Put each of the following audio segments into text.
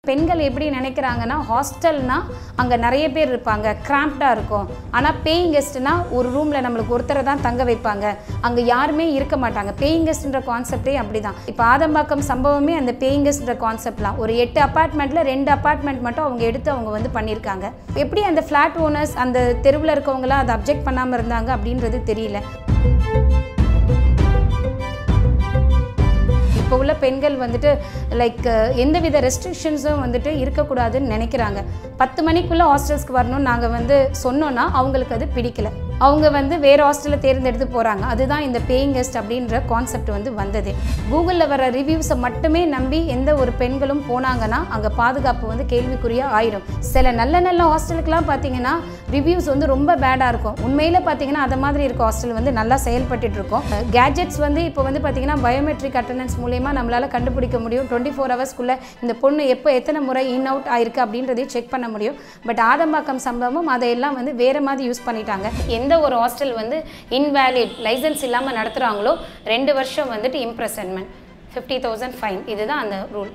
பெண்கள் எப்படி நினைக்கிறாங்கன்னா ஹாஸ்டல்னா அங்கே நிறைய பேர் இருப்பாங்க கிராம்ப்டாக இருக்கும் ஆனால் பேயிங் கெஸ்ட்னா ஒரு ரூமில் நம்மளுக்கு ஒருத்தரை தான் தங்க வைப்பாங்க அங்கே யாருமே இருக்க மாட்டாங்க பேயிங் கெஸ்ட்ன்ற கான்செப்டே அப்படி தான் இப்போ ஆதம்பாக்கம் சம்பவமே அந்த பேயிங் கெஸ்ட்ன்ற கான்செப்ட்லாம் ஒரு எட்டு அப்பார்ட்மெண்ட்டில் ரெண்டு அப்பார்ட்மெண்ட் மட்டும் அவங்க எடுத்து அவங்க வந்து பண்ணியிருக்காங்க எப்படி அந்த ஃப்ளாட் ஓனர்ஸ் அந்த தெருவில் இருக்கவங்களாம் அதை அப்ஜெக்ட் பண்ணாமல் இருந்தாங்க அப்படின்றது தெரியல இப்போ உள்ள பெண்கள் வந்துட்டு லைக் எந்தவித ரெஸ்ட்ரிக்ஷன்ஸும் வந்துட்டு இருக்கக்கூடாதுன்னு நினைக்கிறாங்க பத்து மணிக்குள்ளே ஹாஸ்டல்ஸ்க்கு வரணும்னு நாங்கள் வந்து சொன்னோன்னா அவங்களுக்கு அது பிடிக்கல அவங்க வந்து வேறு ஹாஸ்டலை தேர்ந்தெடுத்து போகிறாங்க அதுதான் இந்த பேயிங் கெஸ்ட் அப்படின்ற கான்செப்ட் வந்து வந்தது கூகுளில் வர ரிவ்யூஸை மட்டுமே நம்பி எந்த ஒரு பெண்களும் போனாங்கன்னா அங்கே பாதுகாப்பு வந்து கேள்விக்குறியாக ஆயிடும் சில நல்ல நல்ல ஹாஸ்டலுக்குலாம் பார்த்தீங்கன்னா ரிவ்யூஸ் வந்து ரொம்ப பேடாக இருக்கும் உண்மையில் பார்த்தீங்கன்னா அந்த மாதிரி இருக்க ஹாஸ்டல் வந்து நல்லா செயல்பட்டுட்டு இருக்கும் கேஜெட்ஸ் வந்து இப்போ வந்து பார்த்தீங்கன்னா பயோமெட்ரிக் அட்டண்டன்ஸ் மூலயமா நம்மளால் கண்டுபிடிக்க முடியும் டுவெண்ட்டி ஃபோர் ஹவர்ஸ்க்குள்ளே இந்த பொண்ணு எப்போ எத்தனை முறை இன் அவுட் ஆயிருக்கு அப்படின்றதையும் செக் பண்ண முடியும் பட் ஆதம்பாக்கம் சம்பவம் அதையெல்லாம் வந்து வேறு மாதிரி யூஸ் பண்ணிட்டாங்க எந்த ஒரு ஹாஸ்டல் வந்து இன்வேலிட் லைசன்ஸ் இல்லாமல் நடத்துகிறாங்களோ ரெண்டு வருஷம் வந்துட்டு இம்ப்ரெசன்மெண்ட் ஃபிஃப்டி தௌசண்ட் ஃபைன் இதுதான் அந்த ரூல்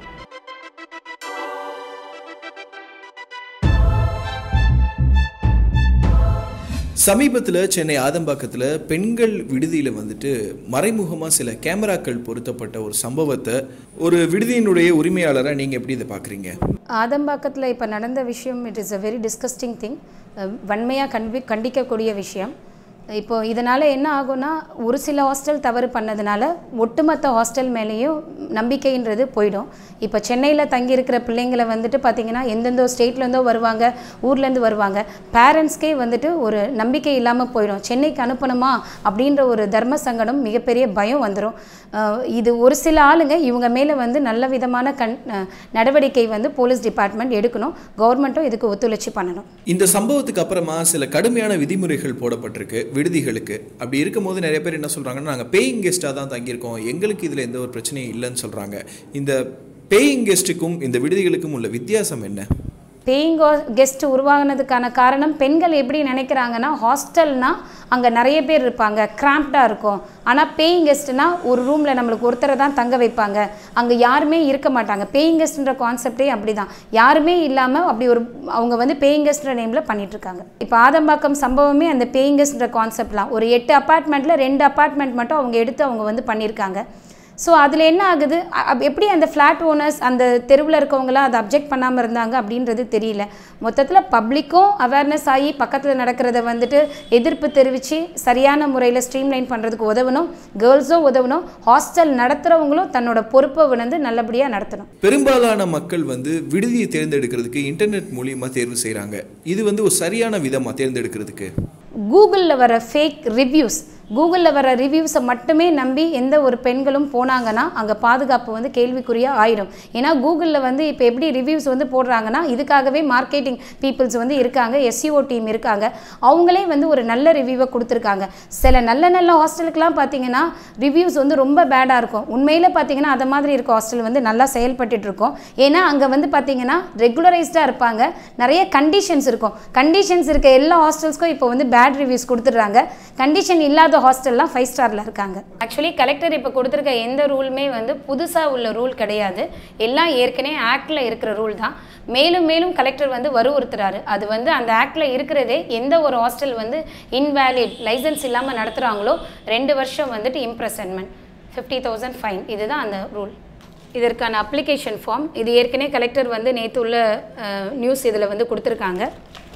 சமீபத்தில் சென்னை ஆதம்பாக்கத்தில் பெண்கள் விடுதியில் வந்துட்டு மறைமுகமாக சில கேமராக்கள் பொருத்தப்பட்ட ஒரு சம்பவத்தை ஒரு விடுதியினுடைய உரிமையாளராக நீங்கள் எப்படி இதை பார்க்குறீங்க ஆதம்பாக்கத்தில் இப்போ நடந்த விஷயம் it is a very disgusting thing வன்மையாக கண்டி கண்டிக்கக்கூடிய விஷயம் இப்போ இதனால் என்ன ஆகும்னா ஒரு சில ஹாஸ்டல் தவறு பண்ணதுனால ஒட்டுமொத்த ஹாஸ்டல் மேலேயும் நம்பிக்கைன்றது போயிடும் இப்போ சென்னையில் தங்கியிருக்கிற பிள்ளைங்களை வந்துட்டு பார்த்திங்கன்னா எந்தெந்த ஸ்டேட்லேருந்தோ வருவாங்க ஊர்லேருந்து வருவாங்க பேரண்ட்ஸ்க்கே வந்துட்டு ஒரு நம்பிக்கை இல்லாமல் போயிடும் சென்னைக்கு அனுப்பணுமா அப்படின்ற ஒரு தர்ம சங்கடம் மிகப்பெரிய பயம் வந்துடும் இது ஒரு சில ஆளுங்க இவங்க மேலே வந்து நல்ல விதமான கண் அஹ், நடவடிக்கை வந்து போலீஸ் டிபார்ட்மெண்ட் எடுக்கணும் கவர்மெண்ட்டும் இதுக்கு ஒத்துழைச்சி பண்ணணும் இந்த சம்பவத்துக்கு அப்புறமா சில கடுமையான விதிமுறைகள் போடப்பட்டிருக்கு விடுதிகளுக்கு அப்படி இருக்கும்போது நிறைய பேர் என்ன சொல்கிறாங்கன்னா நாங்கள் பேயிங் கெஸ்ட்டாக தான் தங்கியிருக்கோம் எங்களுக்கு இதில் எந்த ஒரு பிரச்சனையும் இல்லைன்னு சொல்கிறாங்க இந்த பேயிங் கெஸ்ட்டுக்கும் இந்த விடுதிகளுக்கும் உள்ள வித்தியாசம் என்ன பேயிங் கெஸ்ட் உருவாகினதுக்கான காரணம் பெண்கள் எப்படி நினைக்கிறாங்கன்னா ஹாஸ்டல்னா அங்கே நிறைய பேர் இருப்பாங்க கிராம்ப்டாக இருக்கும் ஆனால் பேயிங் கெஸ்ட்னா ஒரு ரூமில் நம்மளுக்கு ஒருத்தரை தான் தங்க வைப்பாங்க அங்கே யாருமே இருக்க மாட்டாங்க பேயிங் கெஸ்ட்ன்ற கான்செப்டே அப்படி தான் யாருமே இல்லாமல் அப்படி ஒரு அவங்க வந்து பேயிங் கெஸ்ட்ன்ற நேமில் பண்ணிகிட்ருக்காங்க இப்போ ஆதம்பாக்கம் சம்பவமே அந்த பேயிங் கெஸ்ட்ன்ற கான்செப்ட்லாம் ஒரு எட்டு அப்பார்ட்மெண்ட்டில் ரெண்டு அப்பார்ட்மெண்ட் மட்டும் அவங்க எடுத்து அவங்க வந்து பண்ணியிருக்காங்க ஸோ அதில் என்ன ஆகுது அ- அப்- எப்படி அந்த ஃப்ளாட் ஓனர்ஸ் அந்த தெருவில் இருக்கவங்களாம் அதை அப்ஜெக்ட் பண்ணாமல் இருந்தாங்க அப்படின்றது தெரியல மொத்தத்தில் பப்ளிக்கும் அவேர்னஸ் ஆகி பக்கத்தில் நடக்கிறத வந்துட்டு எதிர்ப்பு தெரிவித்து சரியான முறையில் ஸ்ட்ரீம்லைன் பண்ணுறதுக்கு உதவணும் கேர்ள்ஸும் உதவணும் ஹாஸ்டல் நடத்துகிறவங்களும் தன்னோட பொறுப்பை உணர்ந்து நல்லபடியாக நடத்தணும் பெரும்பாலான மக்கள் வந்து விடுதியை தேர்ந்தெடுக்கிறதுக்கு இன்டர்நெட் மூலியமாக தேர்வு செய்கிறாங்க இது வந்து ஒரு சரியான விதமாக தேர்ந்தெடுக்கிறதுக்கு கூகுளில் வர ஃபேக் ரிவ்யூஸ் கூகுளில் வர ரிவ்யூஸை மட்டுமே நம்பி எந்த ஒரு பெண்களும் போனாங்கன்னா அங்கே பாதுகாப்பு வந்து கேள்விக்குறியாக ஆயிடும் ஏன்னா கூகுளில் வந்து இப்போ எப்படி ரிவ்யூஸ் வந்து போடுறாங்கன்னா இதுக்காகவே மார்க்கெட்டிங் பீப்புள்ஸ் வந்து இருக்காங்க எஸ்சிஓ டீம் இருக்காங்க அவங்களே வந்து ஒரு நல்ல ரிவ்யூவை கொடுத்துருக்காங்க சில நல்ல நல்ல ஹாஸ்டலுக்குலாம் பார்த்தீங்கன்னா ரிவ்யூஸ் வந்து ரொம்ப பேடாக இருக்கும் உண்மையில் பார்த்தீங்கன்னா அந்த மாதிரி இருக்க ஹாஸ்டல் வந்து நல்லா செயல்பட்டுட்டு இருக்கும் ஏன்னா அங்கே வந்து பார்த்தீங்கன்னா ரெகுலரைஸ்டாக இருப்பாங்க நிறைய கண்டிஷன்ஸ் இருக்கும் கண்டிஷன்ஸ் இருக்க எல்லா ஹாஸ்டல்ஸ்க்கும் இப்போ வந்து பேட் ரிவ்யூஸ் கொடுத்துட்றாங்க கண்டிஷன் இல்லாத ஹாஸ்டல்லாம் ஃபைவ் ஸ்டாரில் இருக்காங்க ஆக்சுவலி கலெக்டர் இப்போ கொடுத்துருக்க எந்த ரூலுமே வந்து புதுசாக உள்ள ரூல் கிடையாது எல்லாம் ஏற்கனவே ஆக்டில் இருக்கிற ரூல் தான் மேலும் மேலும் கலெக்டர் வந்து வற்புறுத்துறாரு அது வந்து அந்த ஆக்டில் இருக்கிறதே எந்த ஒரு ஹாஸ்டல் வந்து இன்வேலிட் லைசன்ஸ் இல்லாமல் நடத்துகிறாங்களோ ரெண்டு வருஷம் வந்துட்டு இம்ப்ரெசன்மெண்ட் ஃபிஃப்டி தௌசண்ட் ஃபைன் இதுதான் அந்த ரூல் இதற்கான அப்ளிகேஷன் ஃபார்ம் இது ஏற்கனவே கலெக்டர் வந்து நேற்று உள்ள நியூஸ் இதில் வந்து கொடுத்துருக்காங்க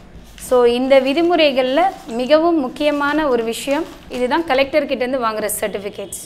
ஸோ இந்த விதிமுறைகளில் மிகவும் முக்கியமான ஒரு விஷயம் இதுதான் கலெக்டர்கிட்டேருந்து வாங்குகிற சர்டிஃபிகேட்ஸ்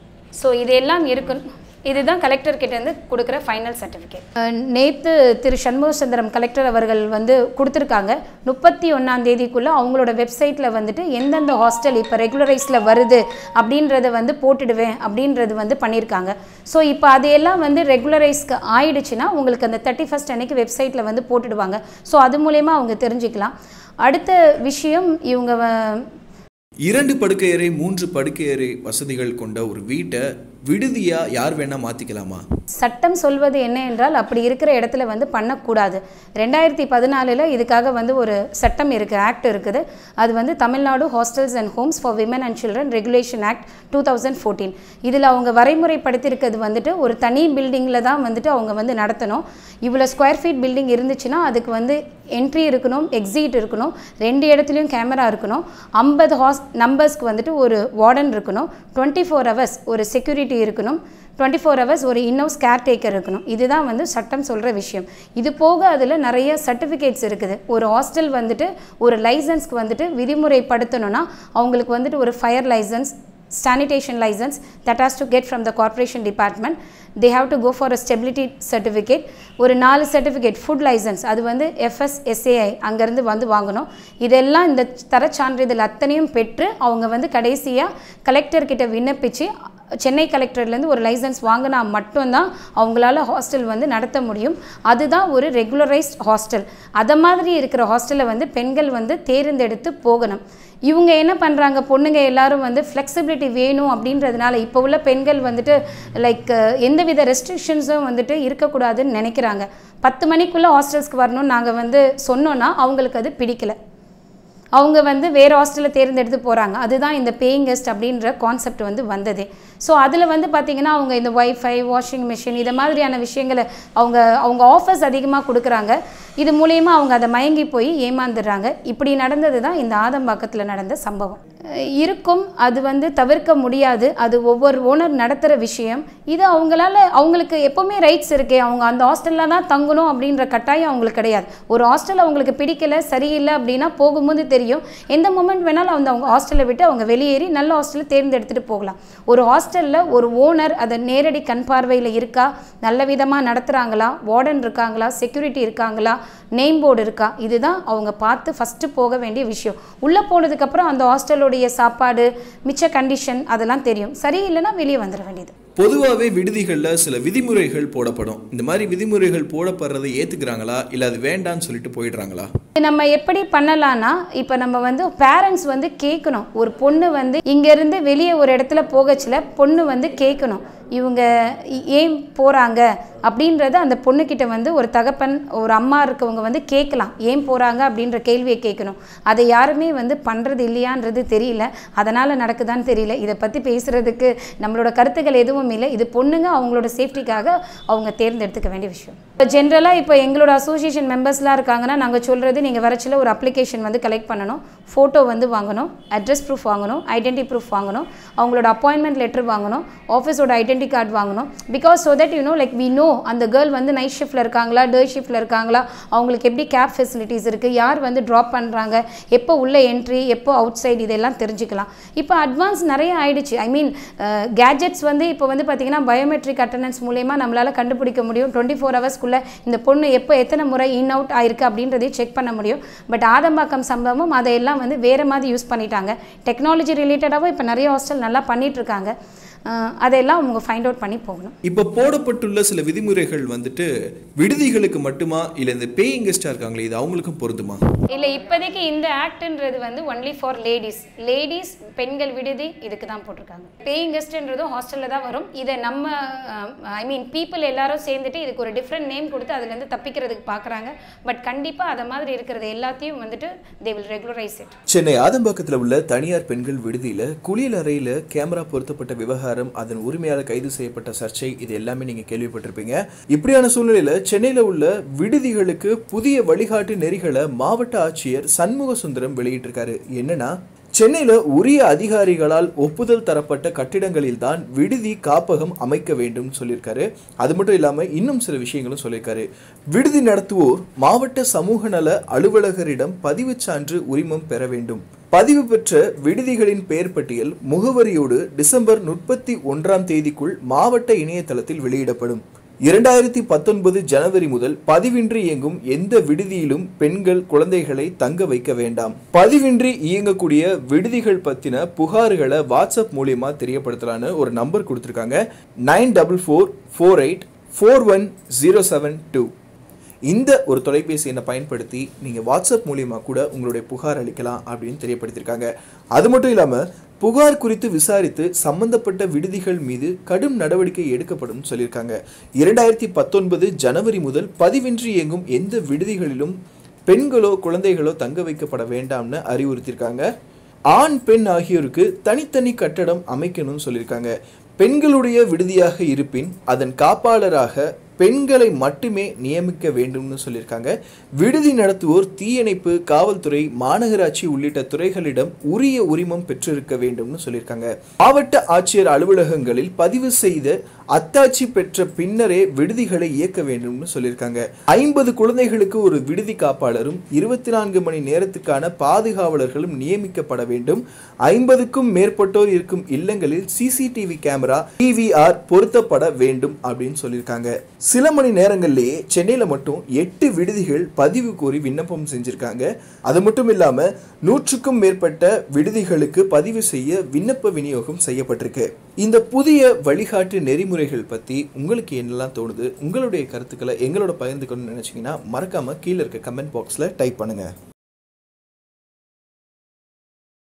ஸோ இதெல்லாம் இருக்கணும் இதுதான் கலெக்டர்கிட்டேருந்து கொடுக்குற ஃபைனல் சர்டிஃபிகேட் நேற்று திரு சண்முக சுந்தரம் கலெக்டர் அவர்கள் வந்து கொடுத்துருக்காங்க முப்பத்தி ஒன்றாம் தேதிக்குள்ளே அவங்களோட வெப்சைட்டில் வந்துட்டு எந்தெந்த ஹாஸ்டல் இப்போ ரெகுலரைஸில் வருது அப்படின்றத வந்து போட்டுடுவேன் அப்படின்றது வந்து பண்ணியிருக்காங்க ஸோ இப்போ அதையெல்லாம் வந்து ரெகுலரைஸ்க்கு ஆயிடுச்சுன்னா உங்களுக்கு அந்த தேர்ட்டி ஃபஸ்ட் அன்னைக்கு வெப்சைட்டில் வந்து போட்டுடுவாங்க ஸோ அது மூலயமா அவங்க தெரிஞ்சுக்கலாம் அடுத்த விஷயம் இவங்க வ- இரண்டு படுக்கையறை மூன்று படுக்கையறை வசதிகள் கொண்ட ஒரு வீட்டை விடுதியா யார் வேணா மாத்திக்கலாமா சட்டம் சொல்வது என்ன என்றால் அப்படி இருக்கிற இடத்துல வந்து பண்ணக்கூடாது ரெண்டாயிரத்தி பதினாலில் இதுக்காக வந்து ஒரு சட்டம் இருக்குது ஆக்ட் இருக்குது அது வந்து Tamil Nadu hostels and homes for women and children regulation act two thousand fourteen இதில் அவங்க வரைமுறைப்படுத்தியிருக்கிறது வந்துட்டு ஒரு தனி பில்டிங்கில் தான் வந்துட்டு அவங்க வந்து நடத்தணும் இவ்வளோ ஸ்கொயர் ஃபீட் பில்டிங் இருந்துச்சுன்னா அதுக்கு வந்து என்ட்ரி இருக்கணும் எக்ஸிட் இருக்கணும் ரெண்டு இடத்துலையும் கேமரா இருக்கணும் ஐம்பது ஹாஸ் நம்பர்ஸ்க்கு வந்துட்டு ஒரு வார்டன் இருக்கணும் டுவெண்ட்டி ஃபோர் ஹவர்ஸ் ஒரு செக்யூரிட்டி இருக்கணும் டுவெண்ட்டி ஃபோர் ஹவர்ஸ் ஒரு இன்னோஸ் கேர்டேக்கர் இருக்கணும் இதுதான் வந்து சட்டம் சொல்கிற விஷயம் இது போக அதில் நிறைய சர்டிஃபிகேட்ஸ் இருக்குது ஒரு ஹாஸ்டல் வந்துட்டு ஒரு லைசன்ஸ்க்கு வந்துட்டு விதிமுறைப்படுத்தணும்னா அவங்களுக்கு வந்துட்டு ஒரு fire licence sanitation license that has to get from the corporation department they have to go for a stability certificate ஒரு நாலு சர்டிஃபிகேட் ஃபுட் லைசன்ஸ் அது வந்து எஃப்எஸ்எஸ்ஏஐ அங்கேருந்து வந்து வாங்கணும் இதெல்லாம் இந்த தரச் சான்றிதழ் அத்தனையும் பெற்று அவங்க வந்து கடைசியாக கலெக்டர்கிட்ட விண்ணப்பிச்சு சென்னை கலெக்டர்லேருந்து ஒரு லைசன்ஸ் வாங்கினா மட்டும்தான் அவங்களால ஹாஸ்டல் வந்து நடத்த முடியும் அதுதான் ஒரு ரெகுலரைஸ்ட் ஹாஸ்டல் அதை மாதிரி இருக்கிற ஹாஸ்டலை வந்து பெண்கள் வந்து தேர்ந்தெடுத்து போகணும் இவங்க என்ன பண்ணுறாங்க பொண்ணுங்க எல்லாரும் வந்து ஃப்ளெக்சிபிலிட்டி வேணும் அப்படின்றதுனால இப்போ உள்ள பெண்கள் வந்துட்டு லைக் எந்தவித ரெஸ்ட்ரிக்ஷன்ஸும் வந்துட்டு இருக்கக்கூடாதுன்னு நினைக்கிறாங்க பத்து மணிக்குள்ளே ஹாஸ்டல்ஸ்க்கு வரணும்னு நாங்கள் வந்து சொன்னோன்னா அவங்களுக்கு அது பிடிக்கல அவங்க வந்து வேறு ஹாஸ்டலை தேர்ந்தெடுத்து போகிறாங்க அதுதான் இந்த பேயிங் கெஸ்ட் அப்படின்ற கான்செப்ட் வந்து வந்ததே ஸோ அதில் வந்து பார்த்திங்கன்னா அவங்க இந்த ஒய்ஃபை வாஷிங் மிஷின் இதை மாதிரியான விஷயங்களை அவங்க அவங்க ஆஃபர்ஸ் அதிகமாக கொடுக்குறாங்க இது மூலயமா அவங்க அதை மயங்கி போய் ஏமாந்துடுறாங்க இப்படி நடந்தது தான் இந்த ஆதம்பாக்கத்தில் நடந்த சம்பவம் அஹ் இருக்கும் அது வந்து தவிர்க்க முடியாது அது ஒவ்வொரு ஓனர் நடத்துகிற விஷயம் இது அவங்களால அவங்களுக்கு எப்போவுமே ரைட்ஸ் இருக்கே அவங்க அந்த ஹாஸ்டலில் தான் தங்கணும் அப்படின்ற கட்டாயம் அவங்களுக்கு கிடையாது ஒரு ஹாஸ்டல் அவங்களுக்கு பிடிக்கல சரியில்லை அப்படின்னா போகும்போது தெரியும் எந்த மூமெண்ட் வேணாலும் அந்த அவங்க ஹாஸ்டலை விட்டு அவங்க வெளியேறி நல்ல ஹாஸ்டலை தேர்ந்தெடுத்துட்டு போகலாம் ஒரு ஹாஸ்டலில் ஒரு ஓனர் அதை நேரடி கண் பார்வையில் இருக்கா நல்ல விதமாக நடத்துகிறாங்களா வார்டன் இருக்காங்களா செக்யூரிட்டி இருக்காங்களா நேம் போர்டு இருக்கா இதுதான் அவங்க பார்த்து ஃபஸ்ட்டு போக வேண்டிய விஷயம் உள்ளே போனதுக்கப்புறம் அந்த ஹாஸ்டலுடைய சாப்பாடு மிச்ச கண்டிஷன் அதெல்லாம் தெரியும் சரியில்லைன்னா வெளியே வந்துட வேண்டியது பொதுவாகவே விடுதிகளில் சில விதிமுறைகள் போடப்படும் இந்த மாதிரி விதிமுறைகள் போடப்படுறதை ஏற்றுக்கிறாங்களா இல்லை அது வேண்டான்னு சொல்லிட்டு போயிடுறாங்களா இது நம்ம எப்படி பண்ணலாம்னா இப்போ நம்ம வந்து பேரண்ட்ஸ் வந்து கேட்கணும் ஒரு பொண்ணு வந்து இங்கேருந்து வெளியே ஒரு இடத்துல போகச்சில பொண்ணு வந்து கேட்கணும் இவங்க இ- ஏன் போகிறாங்க அப்படின்றத அந்த பொண்ணுக்கிட்ட வந்து ஒரு தகப்பன் ஒரு அம்மா இருக்கவங்க வந்து கேட்கலாம் ஏன் போகிறாங்க அப்படின்ற கேள்வியை கேட்கணும் அதை யாருமே வந்து பண்ணுறது இல்லையான்றது தெரியல அதனால் நடக்குதான்னு தெரியல இதை பற்றி பேசுகிறதுக்கு நம்மளோட கருத்துக்கள் எதுவும் இல்லை இது பொண்ணுங்க அவங்களோட சேஃப்டிக்காக அவங்க தேர்ந்தெடுத்துக்க வேண்டிய விஷயம் இப்போ ஜென்ரலாக இப்போ எங்களோட அசோசியேஷன் மெம்பர்ஸ்லாம் இருக்காங்கன்னா நாங்கள் சொல்கிறது நீங்கள் வரச்சில ஒரு அப்ளிகேஷன் வந்து கலெக்ட் பண்ணணும் ஃபோட்டோ வந்து வாங்கணும் அட்ரஸ் ப்ரூஃப் வாங்கணும் ஐடென்டி ப்ரூஃப் வாங்கணும் அவங்களோட அப்பாயின்மெண்ட் லெட்டர் வாங்கணும் ஆஃபீஸோட ஐடென்டி கார்டு வாங்கணும் because so that you know like we know அந்த கேர்ள் வந்து நைட் ஷிஃப்ட்டில் இருக்காங்களா டே ஷிஃப்ட்டில் இருக்காங்களா அவங்களுக்கு எப்படி கேப் ஃபெசிலிட்டிஸ் இருக்குது யார் வந்து ட்ராப் பண்ணுறாங்க எப்போ உள்ள என்ட்ரி எப்போ அவுட் சைடு இதெல்லாம் தெரிஞ்சுக்கலாம் இப்போ அட்வான்ஸ் நிறைய ஆயிடுச்சு ஐ மீன் கேஜெட்ஸ் வந்து இப்போ வந்து பார்த்தீங்கன்னா பயோமெட்ரிக் அட்டண்டன்ஸ் மூலயமா நம்மளால் கண்டுபிடிக்க முடியும் டுவெண்ட்டி ஃபோர் ஹவர்ஸ்க்குள்ளே இந்த பொண்ணு எப்போ எத்தனை முறை இன் அவுட் ஆயிருக்கு அப்படின்றதையும் செக் பண்ண முடியும் பட் ஆதம்பாக்கம் சம்பவம் அதையெல்லாம் வந்து வேறு மாதிரி யூஸ் பண்ணிட்டாங்க டெக்னாலஜி ரிலேட்டடாகவும் இப்போ நிறைய ஹாஸ்டல் நல்லா பண்ணிட்டு இருக்காங்க அஹ் அதையெல்லாம் அவங்க ஃபைண்ட் அவுட் பண்ணி போகணும் இப்போ போடப்பட்டுள்ள சில விதிமுறைகள் வந்துட்டு விடுதிகளுக்கு மட்டுமா இல்லை இந்த பேயிங் கெஸ்டாக இருக்காங்களே இது அவங்களுக்கும் பொருந்துமா இல்லை இப்போதைக்கு இந்த ஆக்ட்ன்றது வந்து ஒன்லி ஃபார் லேடிஸ் லேடிஸ் பெண்கள் விடுதி இதுக்கு தான் போட்டிருக்காங்க பேயிங் கெஸ்ட்ன்றதும் ஹாஸ்டலில் தான் வரும் இதை நம்ம ஐ மீன் பீப்புள் எல்லாரும் சேர்ந்துட்டு இதுக்கு ஒரு டிஃப்ரெண்ட் நேம் கொடுத்து அதுலேருந்து தப்பிக்கிறதுக்கு பார்க்குறாங்க பட் கண்டிப்பாக அதை மாதிரி இருக்கிறது எல்லாத்தையும் வந்துட்டு they will regularise it Chennai ஆதம்பாக்கத்தில் உள்ள தனியார் பெண்கள் விடுதியில் குளியல் அறையில் கேமரா பொருத்தப்பட்ட விவகாரம் அதன் உரிமையாளர் கைது செய்யப்பட்ட சர்ச்சை இது எல்லாமே நீங்க கேள்விப்பட்டிருப்பீங்க இப்படியான சூழ்நிலையில சென்னையில உள்ள விடுதிகளுக்கு புதிய வழிகாட்டு நெறிகளை மாவட்ட ஆட்சியர் சண்முக சுந்தரம் வெளியிட்டிருக்காரு என்னன்னா சென்னையில உரிய அதிகாரிகளால் ஒப்புதல் தரப்பட்ட கட்டிடங்களில் தான் விடுதி காப்பகம் அமைக்க வேண்டும் சொல்லியிருக்காரு அது மட்டும் இல்லாம இன்னும் சில விஷயங்களும் சொல்லியிருக்காரு விடுதி நடத்துவோர் மாவட்ட சமூக நல அலுவலகரிடம் பதிவுச் சான்று உரிமம் பெற வேண்டும் பதிவு பெற்ற விடுதிகளின் பெயர் பட்டியல் முகவரியோடு டிசம்பர் முப்பத்தி ஒன்றாம் தேதிக்குள் மாவட்ட இணையதளத்தில் வெளியிடப்படும் இரண்டாயிரத்தி பத்தொன்பது ஜனவரி முதல் பதிவின்றி இயங்கும் எந்த விடுதியிலும் பெண்கள் குழந்தைகளை தங்க வைக்க வேண்டாம் பதிவின்றி இயங்கக்கூடிய விடுதிகள் பத்தின புகார்களை வாட்ஸ்அப் மூலியமா தெரியப்படுத்தலான்னு ஒரு நம்பர் கொடுத்துருக்காங்க nine double four four eight four one zero seven two இந்த ஒரு தொலைபேசி எண்ணை பயன்படுத்தி நீங்கள் வாட்ஸ்அப் மூலியமாக கூட உங்களுடைய புகார் அளிக்கலாம் அப்படின்னு தெரியப்படுத்தியிருக்காங்க அது மட்டும் இல்லாமல் புகார் குறித்து விசாரித்து சம்பந்தப்பட்ட விடுதிகள் மீது கடும் நடவடிக்கை எடுக்கப்படும் சொல்லியிருக்காங்க இரண்டாயிரத்தி பத்தொன்பது ஜனவரி முதல் பதிவின்றி இயங்கும் எந்த விடுதிகளிலும் பெண்களோ குழந்தைகளோ தங்க வைக்கப்பட வேண்டாம்னு அறிவுறுத்தியிருக்காங்க ஆண் பெண் ஆகியோருக்கு தனித்தனி கட்டடம் அமைக்கணும்னு சொல்லியிருக்காங்க பெண்களுடைய விடுதியாக இருப்பின் அதன் காப்பாளராக பெண்களை மட்டுமே நியமிக்க வேண்டும்னு சொல்லியிருக்காங்க விடுதி நடத்துவோர் தீயணைப்பு காவல்துறை மாநகராட்சி உள்ளிட்ட துறைகளிடம் உரிய உரிமம் பெற்றிருக்க வேண்டும்னு சொல்லியிருக்காங்க மாவட்ட ஆட்சியர் அலுவலகங்களில் பதிவு செய்த அத்தாட்சி பெற்ற பின்னரே விடுதிகளை இயக்க வேண்டும்னு சொல்லியிருக்காங்க ஐம்பது குழந்தைகளுக்கு ஒரு விடுதி காப்பாளரும் இருபத்தி நான்கு மணி நேரத்துக்கான பாதுகாவலர்களும் நியமிக்கப்பட வேண்டும் ஐம்பதுக்கும் மேற்பட்டோர் இருக்கும் இல்லங்களில் சிசிடிவி கேமரா டிவிஆர் பொருத்தப்பட வேண்டும் அப்படின்னு சொல்லியிருக்காங்க சில மணி நேரங்கள்லேயே சென்னையில் மட்டும் எட்டு விடுதிகள் பதிவு கோரி விண்ணப்பம் செஞ்சிருக்காங்க அது மட்டும் இல்லாமல் நூற்றுக்கும் மேற்பட்ட விடுதிகளுக்கு பதிவு செய்ய விண்ணப்ப விநியோகம் செய்யப்பட்டிருக்கு இந்த புதிய வழிகாட்டு நெறிமுறைகள் பற்றி உங்களுக்கு என்னெல்லாம் தோணுது உங்களுடைய கருத்துக்களை எங்களோட பகிர்ந்துக்கணும்னு நினச்சிங்கன்னா மறக்காமல் கீழே இருக்க கமெண்ட் பாக்ஸில் டைப் பண்ணுங்கள்